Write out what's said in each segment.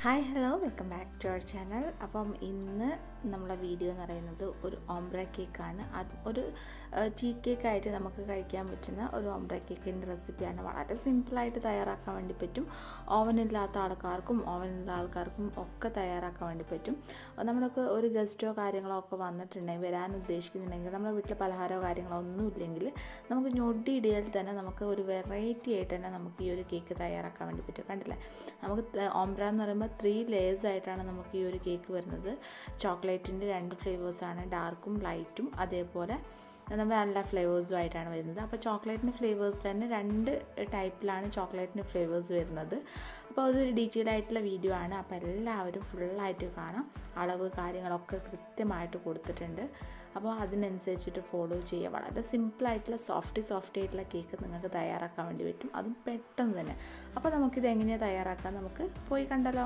hi hello welcome back to our channel അപ്പം ഇന്ന് നമ്മളെ വീഡിയോ എന്ന് പറയുന്നത് ഒരു ഓംബ്ര കേക്കാണ് അത് ഒരു ടീ കേക്കായിട്ട് നമുക്ക് കഴിക്കാൻ പറ്റുന്ന ഒരു ഓംബ്ര കേക്കിൻ്റെ റെസിപ്പിയാണ് വളരെ സിമ്പിളായിട്ട് തയ്യാറാക്കാൻ വേണ്ടി പറ്റും ഓവനില്ലാത്ത ആൾക്കാർക്കും ഓവനുള്ള ആൾക്കാർക്കും ഒക്കെ തയ്യാറാക്കാൻ വേണ്ടി പറ്റും നമ്മളൊക്കെ ഒരു ഗസ്റ്റോ കാര്യങ്ങളോ ഒക്കെ വന്നിട്ടുണ്ടെങ്കിൽ വരാൻ ഉദ്ദേശിക്കുന്നുണ്ടെങ്കിൽ നമ്മുടെ വീട്ടിൽ പലഹാരമോ കാര്യങ്ങളോ ഒന്നും ഇല്ലെങ്കിൽ നമുക്ക് ഞൊടി ഇടയിൽ തന്നെ നമുക്ക് ഒരു വെറൈറ്റി ആയിട്ട് തന്നെ നമുക്ക് ഈ ഒരു കേക്ക് തയ്യാറാക്കാൻ വേണ്ടി പറ്റും കണ്ടില്ലേ നമുക്ക് ഓംബ്ര എന്ന് പറയുമ്പോൾ ത്രീ ലേയേഴ്സ് ആയിട്ടാണ് നമുക്ക് ഈ ഒരു കേക്ക് വരുന്നത് ചോക്ലേറ്റിൻ്റെ രണ്ട് ഫ്ലേവേഴ്സാണ് ഡാർക്കും ലൈറ്റും അതേപോലെ നമ്മൾ നല്ല ഫ്ലേവേഴ്സും ആയിട്ടാണ് വരുന്നത് അപ്പോൾ ചോക്ലേറ്റിൻ്റെ ഫ്ലേവേഴ്സ് തന്നെ രണ്ട് ടൈപ്പിലാണ് ചോക്ലേറ്റിൻ്റെ ഫ്ലേവേഴ്സ് വരുന്നത് അപ്പോൾ അതൊരു ഡീറ്റെയിൽ ആയിട്ടുള്ള വീഡിയോ ആണ് അപ്പോൾ എല്ലാവരും ഫുള്ളായിട്ട് കാണാം അളവ് കാര്യങ്ങളൊക്കെ കൃത്യമായിട്ട് കൊടുത്തിട്ടുണ്ട് അപ്പോൾ അതിനനുസരിച്ചിട്ട് ഫോളോ ചെയ്യുക വളരെ സിമ്പിളായിട്ടുള്ള സോഫ്റ്റ് സോഫ്റ്റ് ആയിട്ടുള്ള കേക്ക് നിങ്ങൾക്ക് തയ്യാറാക്കാൻ വേണ്ടി പറ്റും അതും പെട്ടെന്ന് തന്നെ അപ്പോൾ നമുക്കിത് എങ്ങനെയാണ് തയ്യാറാക്കാൻ നമുക്ക് പോയി കണ്ടല്ലോ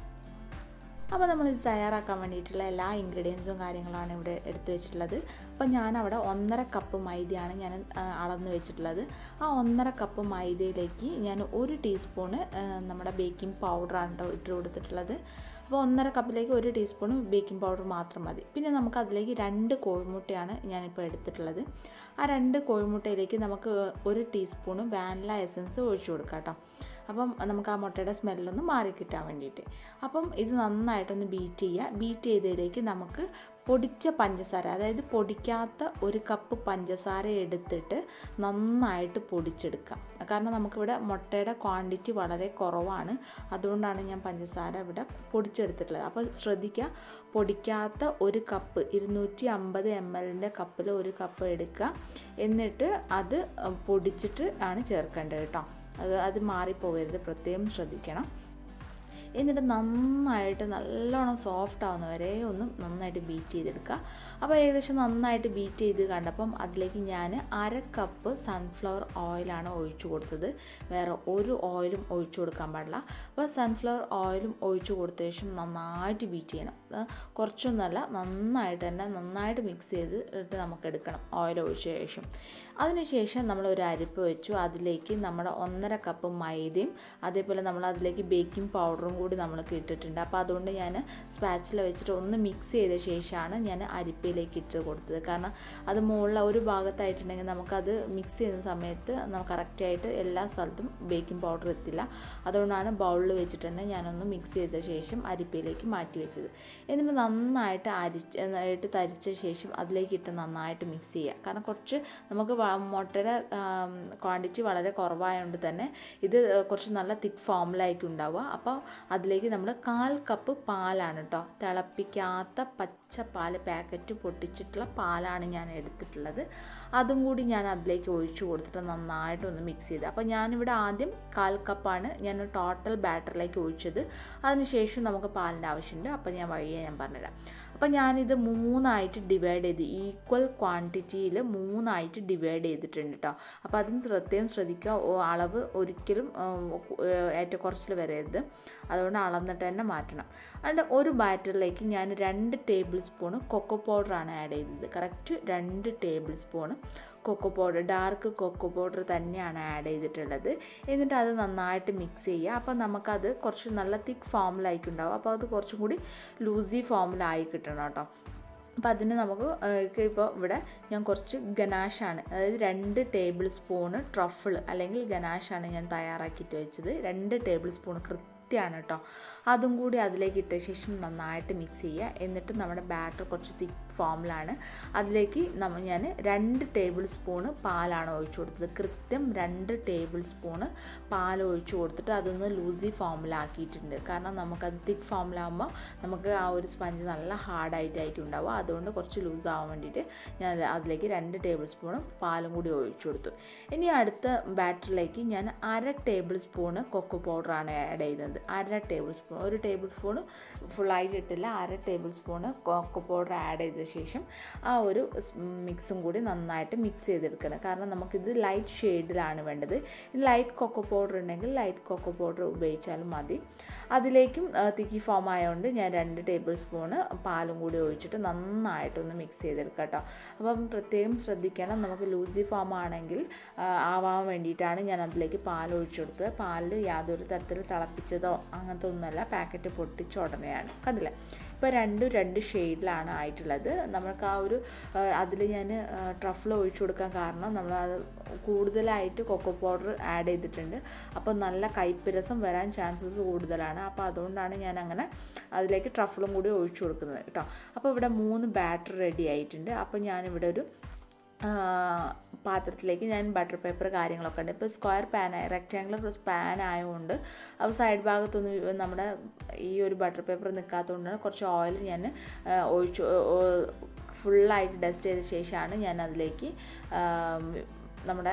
അപ്പോൾ നമ്മളിത് തയ്യാറാക്കാൻ വേണ്ടിയിട്ടുള്ള എല്ലാ ഇൻഗ്രീഡിയൻസും കാര്യങ്ങളാണ് ഇവിടെ എടുത്തു വെച്ചിട്ടുള്ളത് അപ്പോൾ ഞാനവിടെ ഒന്നര കപ്പ് മൈദയാണ് ഞാൻ അളന്ന് വെച്ചിട്ടുള്ളത് ആ ഒന്നര കപ്പ് മൈദയിലേക്ക് ഞാൻ ഒരു ടീസ്പൂണ് നമ്മുടെ ബേക്കിംഗ് പൗഡറാണ് കേട്ടോ ഇട്ട് കൊടുത്തിട്ടുള്ളത് അപ്പോൾ ഒന്നര കപ്പിലേക്ക് ഒരു ടീസ്പൂൺ ബേക്കിംഗ് പൗഡർ മാത്രം മതി പിന്നെ നമുക്ക് അതിലേക്ക് രണ്ട് കോഴിമുട്ടയാണ് ഞാനിപ്പോൾ എടുത്തിട്ടുള്ളത് ആ രണ്ട് കോഴിമുട്ടയിലേക്ക് നമുക്ക് ഒരു ടീസ്പൂണ് വാനില എസൻസ് ഒഴിച്ചു കൊടുക്കാം കേട്ടോ അപ്പം നമുക്ക് ആ മുട്ടയുടെ സ്മെല്ലൊന്ന് മാറി കിട്ടാൻ വേണ്ടിയിട്ട് അപ്പം ഇത് നന്നായിട്ടൊന്ന് ബീറ്റ് ചെയ്യുക ബീറ്റ് ചെയ്തതിലേക്ക് നമുക്ക് പൊടിച്ച പഞ്ചസാര അതായത് പൊടിക്കാത്ത ഒരു കപ്പ് പഞ്ചസാര എടുത്തിട്ട് നന്നായിട്ട് പൊടിച്ചെടുക്കാം കാരണം നമുക്കിവിടെ മുട്ടയുടെ ക്വാണ്ടിറ്റി വളരെ കുറവാണ് അതുകൊണ്ടാണ് ഞാൻ പഞ്ചസാര ഇവിടെ പൊടിച്ചെടുത്തിട്ടുള്ളത് അപ്പോൾ ശ്രദ്ധിക്കുക പൊടിക്കാത്ത ഒരു കപ്പ് ഇരുന്നൂറ്റി അമ്പത് എം എല്ലിൻ്റെ കപ്പിൽ ഒരു കപ്പ് എടുക്കുക എന്നിട്ട് അത് പൊടിച്ചിട്ട് ആണ് ചേർക്കേണ്ടത് കേട്ടോ അത് അത് മാറിപ്പോകരുത് പ്രത്യേകം ശ്രദ്ധിക്കണം എന്നിട്ട് നന്നായിട്ട് നല്ലോണം സോഫ്റ്റ് ആവുന്ന വരെ ഒന്ന് നന്നായിട്ട് ബീറ്റ് ചെയ്തെടുക്കുക അപ്പോൾ ഏകദേശം നന്നായിട്ട് ബീറ്റ് ചെയ്ത് കണ്ടപ്പം അതിലേക്ക് ഞാൻ അര കപ്പ് സൺഫ്ലവർ ഓയിലാണ് ഒഴിച്ചു കൊടുത്തത് വേറെ ഒരു ഓയിലും ഒഴിച്ചു കൊടുക്കാൻ പാടില്ല അപ്പോൾ സൺഫ്ലവർ ഓയിലും ഒഴിച്ചു കൊടുത്ത ശേഷം നന്നായിട്ട് ബീറ്റ് ചെയ്യണം കുറച്ചൊന്നല്ല നന്നായിട്ട് തന്നെ നന്നായിട്ട് മിക്സ് ചെയ്ത് ഇട്ട് നമുക്ക് എടുക്കണം ഓയിൽ ഒഴിച്ച ശേഷം അതിനുശേഷം നമ്മൾ ഒരു അരിപ്പ് വെച്ചു അതിലേക്ക് നമ്മുടെ ഒന്നര കപ്പ് മൈദയും അതേപോലെ നമ്മൾ അതിലേക്ക് ബേക്കിംഗ് പൗഡറും കൂടി നമ്മൾ ഇട്ടിട്ടുണ്ട് അപ്പോൾ അതുകൊണ്ട് ഞാൻ സ്പാച്ചില വെച്ചിട്ട് ഒന്ന് മിക്സ് ചെയ്ത ശേഷമാണ് ഞാൻ അരിപ്പയിലേക്ക് ഇട്ട് കൊടുത്തത് കാരണം അത് മുകളിൽ ഒരു ഭാഗത്തായിട്ടുണ്ടെങ്കിൽ നമുക്കത് മിക്സ് ചെയ്യുന്ന സമയത്ത് നമുക്ക് കറക്റ്റായിട്ട് എല്ലാ സ്ഥലത്തും ബേക്കിംഗ് പൗഡർ എത്തില്ല അതുകൊണ്ടാണ് ബൗളിൽ വെച്ചിട്ട് തന്നെ ഞാനൊന്ന് മിക്സ് ചെയ്ത ശേഷം അരിപ്പയിലേക്ക് മാറ്റി വെച്ചത് എന്നിട്ട് നന്നായിട്ട് അരിച്ച് ആയിട്ട് തരിച്ച ശേഷം അതിലേക്ക് ഇട്ട് നന്നായിട്ട് മിക്സ് ചെയ്യുക കാരണം കുറച്ച് നമുക്ക് മുട്ടയുടെ ക്വാണ്ടിറ്റി വളരെ കുറവായതുകൊണ്ട് തന്നെ ഇത് കുറച്ച് നല്ല തിക്ക് ഫോമിലായിരിക്കും ഉണ്ടാവുക അപ്പോൾ അതിലേക്ക് നമ്മൾ കാൽ കപ്പ് പാലാണ് കേട്ടോ തിളപ്പിക്കാത്ത പച്ച പാല് പാക്കറ്റ് പൊട്ടിച്ചിട്ടുള്ള പാലാണ് ഞാൻ എടുത്തിട്ടുള്ളത് അതും കൂടി ഞാൻ അതിലേക്ക് ഒഴിച്ചു കൊടുത്തിട്ട് നന്നായിട്ടൊന്ന് മിക്സ് ചെയ്ത് അപ്പോൾ ഞാനിവിടെ ആദ്യം കാൽ കപ്പാണ് ഞാൻ ടോട്ടൽ ബാറ്ററിലേക്ക് ഒഴിച്ചത് അതിനുശേഷം നമുക്ക് പാലിൻ്റെ ആവശ്യമുണ്ട് അപ്പോൾ ഞാൻ വഴിയെ ഞാൻ പറഞ്ഞുതരാം അപ്പോൾ ഞാനിത് മൂന്നായിട്ട് ഡിവൈഡ് ചെയ്ത് ഈക്വൽ ക്വാണ്ടിറ്റിയിൽ മൂന്നായിട്ട് ഡിവൈഡ് ചെയ്തിട്ടുണ്ട് കേട്ടോ അപ്പോൾ അതും പ്രത്യേകം ശ്രദ്ധിക്കുക അളവ് ഒരിക്കലും ഏറ്റക്കുറച്ചിൽ വരരുത് അതുകൊണ്ട് അളന്നിട്ട് തന്നെ മാറ്റണം അതുകൊണ്ട് ഒരു ബാറ്ററിലേക്ക് ഞാൻ രണ്ട് ടേബിൾ സ്പൂണ് കൊക്കോ പൗഡറാണ് ആഡ് ചെയ്തത് കറക്റ്റ് രണ്ട് tablespoon cocoa powder dark cocoa powder തന്നെയാണ് ആഡ് ചെയ്തിട്ടുള്ളത് എന്നിട്ട് അത് നന്നായിട്ട് മിക്സ് ചെയ്യുക അപ്പോൾ നമുക്കത് കുറച്ച് നല്ല തിക്ക് ഫോമിലായിരിക്കും ഉണ്ടാവും അപ്പോൾ അത് കുറച്ചും കൂടി ലൂസി ഫോമിലായി കിട്ടണം കേട്ടോ അപ്പോൾ അതിന് നമുക്ക് ഇപ്പോൾ ഇവിടെ ഞാൻ കുറച്ച് ഗനാഷാണ് അതായത് രണ്ട് ടേബിൾ സ്പൂണ് ട്രഫിൾ അല്ലെങ്കിൽ ഗനാഷാണ് ഞാൻ തയ്യാറാക്കിയിട്ട് വെച്ചത് രണ്ട് ടേബിൾ സ്പൂൺ കൃത്യം വൃത്തിയാണ് കേട്ടോ അതും കൂടി അതിലേക്ക് ഇട്ട ശേഷം നന്നായിട്ട് മിക്സ് ചെയ്യുക എന്നിട്ട് നമ്മുടെ ബാറ്റർ കുറച്ച് തിക്ക് ഫോമിലാണ് അതിലേക്ക് നമ്മൾ ഞാൻ രണ്ട് ടേബിൾ സ്പൂണ് പാലാണ് ഒഴിച്ചു കൊടുത്തത് കൃത്യം രണ്ട് ടേബിൾ സ്പൂണ് പാൽ ഒഴിച്ചു കൊടുത്തിട്ട് അതൊന്ന് ലൂസി ഫോമിലാക്കിയിട്ടുണ്ട് കാരണം നമുക്കത് തിക്ക് ഫോമിലാകുമ്പോൾ നമുക്ക് ആ ഒരു സ്പഞ്ച് നല്ല ഹാർഡായിട്ടായിരിക്കും ഉണ്ടാവുക അതുകൊണ്ട് കുറച്ച് ലൂസ് ആവാൻ വേണ്ടിയിട്ട് ഞാൻ അതിലേക്ക് രണ്ട് ടേബിൾ സ്പൂണ് പാലും കൂടി ഒഴിച്ചു കൊടുത്തു ഇനി അടുത്ത ബാറ്ററിലേക്ക് ഞാൻ അര ടേബിൾ സ്പൂണ് കൊക്കോ പൗഡറാണ് ആഡ് ചെയ്യുന്നത് അര ടേബിൾ സ്പൂൺ ഒരു ടേബിൾ സ്പൂൺ ഫുള്ളായിട്ട് ഇട്ടില്ല അര tablespoon cocoa powder add ചെയ്ത ശേഷം ആ ഒരു മിക്സും കൂടി നന്നായിട്ട് മിക്സ് ചെയ്തെടുക്കണം കാരണം നമുക്കിത് ലൈറ്റ് ഷെയ്ഡിലാണ് വേണ്ടത് ലൈറ്റ് കൊക്കോ പൗഡർ ഉണ്ടെങ്കിൽ ലൈറ്റ് കൊക്കോ പൗഡർ ഉപയോഗിച്ചാലും മതി അതിലേക്കും തിക്കി ഫോം ആയതുകൊണ്ട് ഞാൻ രണ്ട് ടേബിൾ സ്പൂണ് പാലും കൂടി ഒഴിച്ചിട്ട് നന്നായിട്ടൊന്ന് മിക്സ് ചെയ്തെടുക്കാം കേട്ടോ അപ്പം പ്രത്യേകം ശ്രദ്ധിക്കണം നമുക്ക് ലൂസി ഫോം ആണെങ്കിൽ ആവാൻ വേണ്ടിയിട്ടാണ് ഞാൻ അതിലേക്ക് പാൽ ഒഴിച്ചു കൊടുത്തത് പാലിൽ യാതൊരു തരത്തിൽ തിളപ്പിച്ചതോ പൊട്ടിച്ചതോ അങ്ങനത്തെ ഒന്നുമല്ല പാക്കറ്റ് പൊട്ടിച്ച ഉടനെയാണ് കണ്ടില്ലേ ഇപ്പോൾ രണ്ടും രണ്ട് ഷെയ്ഡിലാണ് ആയിട്ടുള്ളത് നമുക്ക് ആ ഒരു അതിൽ ഞാൻ ട്രഫിൾ ഒഴിച്ചു കൊടുക്കാൻ കാരണം നമ്മൾ അത് കൂടുതലായിട്ട് കൊക്കോ പൗഡർ ആഡ് ചെയ്തിട്ടുണ്ട് അപ്പോൾ നല്ല കയ്പ്പ് രസം വരാൻ ചാൻസസ് കൂടുതലാണ് അപ്പോൾ അതുകൊണ്ടാണ് ഞാൻ അങ്ങനെ അതിലേക്ക് ട്രഫിളും കൂടി ഒഴിച്ചു കൊടുക്കുന്നത് കേട്ടോ അപ്പോൾ ഇവിടെ മൂന്ന് ബാറ്റർ റെഡി ആയിട്ടുണ്ട് അപ്പോൾ ഞാനിവിടെ ഒരു പാത്രത്തിലേക്ക് ഞാൻ ബട്ടർ പേപ്പർ കാര്യങ്ങളൊക്കെ ഉണ്ട് ഇപ്പോൾ സ്ക്വയർ പാൻ റെക്റ്റാങ്കുലർ പാൻ ആയതുകൊണ്ട് അപ്പോൾ സൈഡ് ഭാഗത്തൊന്നും നമ്മുടെ ഈ ഒരു ബട്ടർ പേപ്പർ നിൽക്കാത്തതുകൊണ്ടാണ് കുറച്ച് ഓയിൽ ഞാൻ ഒഴിച്ചു ഫുള്ളായിട്ട് ഡസ്റ്റ് ചെയ്ത ശേഷമാണ് ഞാൻ അതിലേക്ക് നമ്മുടെ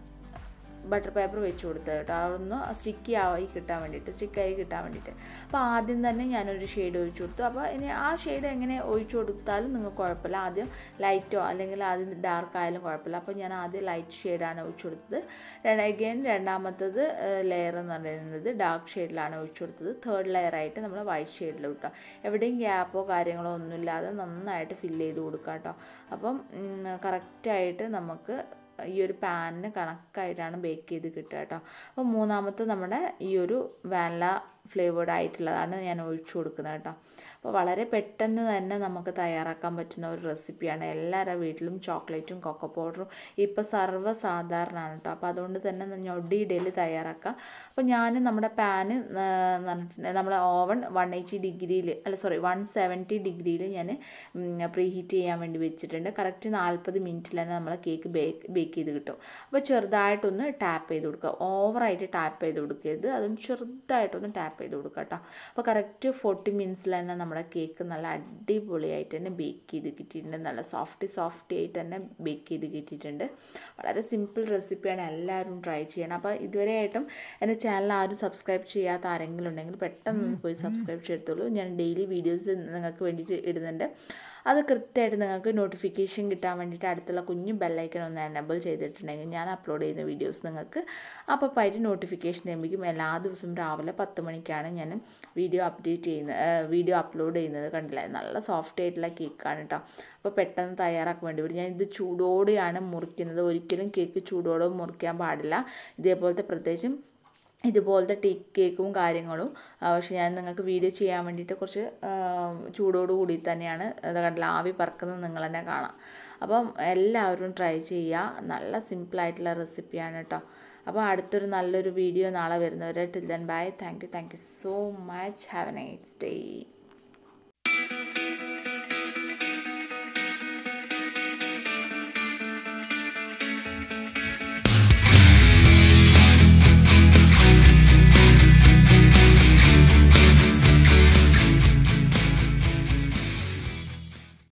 ബട്ടർ പേപ്പർ വെച്ച് കൊടുത്തത് കേട്ടോ അതൊന്ന് സ്റ്റിക്കി ആയി കിട്ടാൻ വേണ്ടിയിട്ട് സ്റ്റിക്കായി കിട്ടാൻ വേണ്ടിയിട്ട് അപ്പോൾ ആദ്യം തന്നെ ഞാനൊരു ഷെയ്ഡ് ഒഴിച്ചു കൊടുത്തു അപ്പോൾ ഇനി ആ ഷെയ്ഡ് എങ്ങനെ ഒഴിച്ചു കൊടുത്താലും നിങ്ങൾക്ക് കുഴപ്പമില്ല ആദ്യം ലൈറ്റോ അല്ലെങ്കിൽ ആദ്യം ഡാർക്ക് ആയാലും കുഴപ്പമില്ല അപ്പോൾ ഞാൻ ആദ്യം ലൈറ്റ് ഷെയ്ഡാണ് ഒഴിച്ചു കൊടുത്തത് അഗൈൻ രണ്ടാമത്തത് ലെയർ എന്ന് പറയുന്നത് ഡാർക്ക് ഷെയ്ഡിലാണ് ഒഴിച്ചു കൊടുത്തത് തേർഡ് ലെയർ ആയിട്ട് നമ്മൾ വൈറ്റ് ഷെയ്ഡിൽ കിട്ടുക എവിടെയും ഗ്യാപ്പോ കാര്യങ്ങളോ ഒന്നുമില്ലാതെ നന്നായിട്ട് ഫില്ല് ചെയ്ത് കൊടുക്കുക കേട്ടോ അപ്പം കറക്റ്റായിട്ട് നമുക്ക് ഈ ഒരു പാനിന് കണക്കായിട്ടാണ് ബേക്ക് ചെയ്ത് കിട്ടുക കേട്ടോ അപ്പോൾ മൂന്നാമത്തെ നമ്മുടെ ഈ ഒരു വാനില ഫ്ലേവേർഡ് ആയിട്ടുള്ളതാണ് ഞാൻ ഒഴിച്ചു കൊടുക്കുന്നത് കേട്ടോ അപ്പോൾ വളരെ പെട്ടെന്ന് തന്നെ നമുക്ക് തയ്യാറാക്കാൻ പറ്റുന്ന ഒരു റെസിപ്പിയാണ് എല്ലാവരുടെ വീട്ടിലും ചോക്ലേറ്റും കൊക്കോ പൗഡറും ഇപ്പോൾ സർവ്വസാധാരണമാണ് കേട്ടോ അപ്പോൾ അതുകൊണ്ട് തന്നെ ഞൊടിയിടയിൽ തയ്യാറാക്കാം അപ്പോൾ ഞാൻ നമ്മുടെ പാന് നമ്മുടെ ഓവൻ വൺ എയ്റ്റി ഡിഗ്രിയിൽ അല്ല സോറി വൺ സെവൻറ്റി ഡിഗ്രിയിൽ ഞാൻ പ്രീ ഹീറ്റ് ചെയ്യാൻ വേണ്ടി വെച്ചിട്ടുണ്ട് കറക്റ്റ് നാൽപ്പത് മിനിറ്റിൽ തന്നെ നമ്മൾ കേക്ക് ബേക്ക് ബേക്ക് ചെയ്ത് കിട്ടും അപ്പോൾ ചെറുതായിട്ടൊന്ന് ടാപ്പ് ചെയ്ത് കൊടുക്കുക ഓവറായിട്ട് ടാപ്പ് ചെയ്ത് കൊടുക്കരുത് അതും ചെറുതായിട്ടൊന്ന് ടാപ്പ് ചെയ്ത് കൊടുക്കുക കേട്ടോ അപ്പോൾ കറക്റ്റ് ഫോർട്ടി മിനിറ്റ്സിൽ തന്നെ നമ്മുടെ കേക്ക് നല്ല അടിപൊളിയായിട്ട് തന്നെ ബേക്ക് ചെയ്ത് കിട്ടിയിട്ടുണ്ട് നല്ല സോഫ്റ്റ് സോഫ്റ്റ് ആയിട്ട് തന്നെ ബേക്ക് ചെയ്ത് കിട്ടിയിട്ടുണ്ട് വളരെ സിമ്പിൾ റെസിപ്പിയാണ് എല്ലാവരും ട്രൈ ചെയ്യണം അപ്പോൾ ഇതുവരെയായിട്ടും എൻ്റെ ചാനൽ ആരും സബ്സ്ക്രൈബ് ചെയ്യാത്ത ആരെങ്കിലും ഉണ്ടെങ്കിൽ പെട്ടെന്ന് പോയി സബ്സ്ക്രൈബ് ചെയ്തോളൂ ഞാൻ ഡെയിലി വീഡിയോസ് നിങ്ങൾക്ക് വേണ്ടിയിട്ട് ഇടുന്നുണ്ട് അത് കൃത്യമായിട്ട് നിങ്ങൾക്ക് നോട്ടിഫിക്കേഷൻ കിട്ടാൻ വേണ്ടിയിട്ട് അടുത്തുള്ള കുഞ്ഞു ബെല്ലൈക്കൺ ഒന്ന് എനബിൾ ചെയ്തിട്ടുണ്ടെങ്കിൽ ഞാൻ അപ്ലോഡ് ചെയ്യുന്ന വീഡിയോസ് നിങ്ങൾക്ക് അപ്പോൾ ആയിട്ട് നോട്ടിഫിക്കേഷൻ ലഭിക്കും എല്ലാ ദിവസവും രാവിലെ പത്ത് മണിക്കാണ് ഞാൻ വീഡിയോ അപ്ഡേറ്റ് ചെയ്യുന്നത് വീഡിയോ അപ്ലോഡ് ചെയ്യുന്നത് കണ്ടില്ലേ നല്ല സോഫ്റ്റ് ആയിട്ടുള്ള കേക്കാണ് കേട്ടോ അപ്പോൾ പെട്ടെന്ന് തയ്യാറാക്കാൻ വേണ്ടി വരും ഞാൻ ഇത് ചൂടോടെയാണ് മുറിക്കുന്നത് ഒരിക്കലും കേക്ക് ചൂടോടെ മുറിക്കാൻ പാടില്ല ഇതേപോലത്തെ പ്രത്യേകിച്ചും ഇതുപോലത്തെ ടീ കേക്കും കാര്യങ്ങളും പക്ഷെ ഞാൻ നിങ്ങൾക്ക് വീഡിയോ ചെയ്യാൻ വേണ്ടിയിട്ട് കുറച്ച് ചൂടോട് കൂടി തന്നെയാണ് അത് കണ്ടില്ല ആവി പറക്കുന്നത് നിങ്ങൾ തന്നെ കാണാം അപ്പം എല്ലാവരും ട്രൈ ചെയ്യുക നല്ല സിമ്പിളായിട്ടുള്ള റെസിപ്പിയാണ് കേട്ടോ അപ്പോൾ അടുത്തൊരു നല്ലൊരു വീഡിയോ നാളെ വരുന്നവരെ till then bye thank you thank you so much have a nice day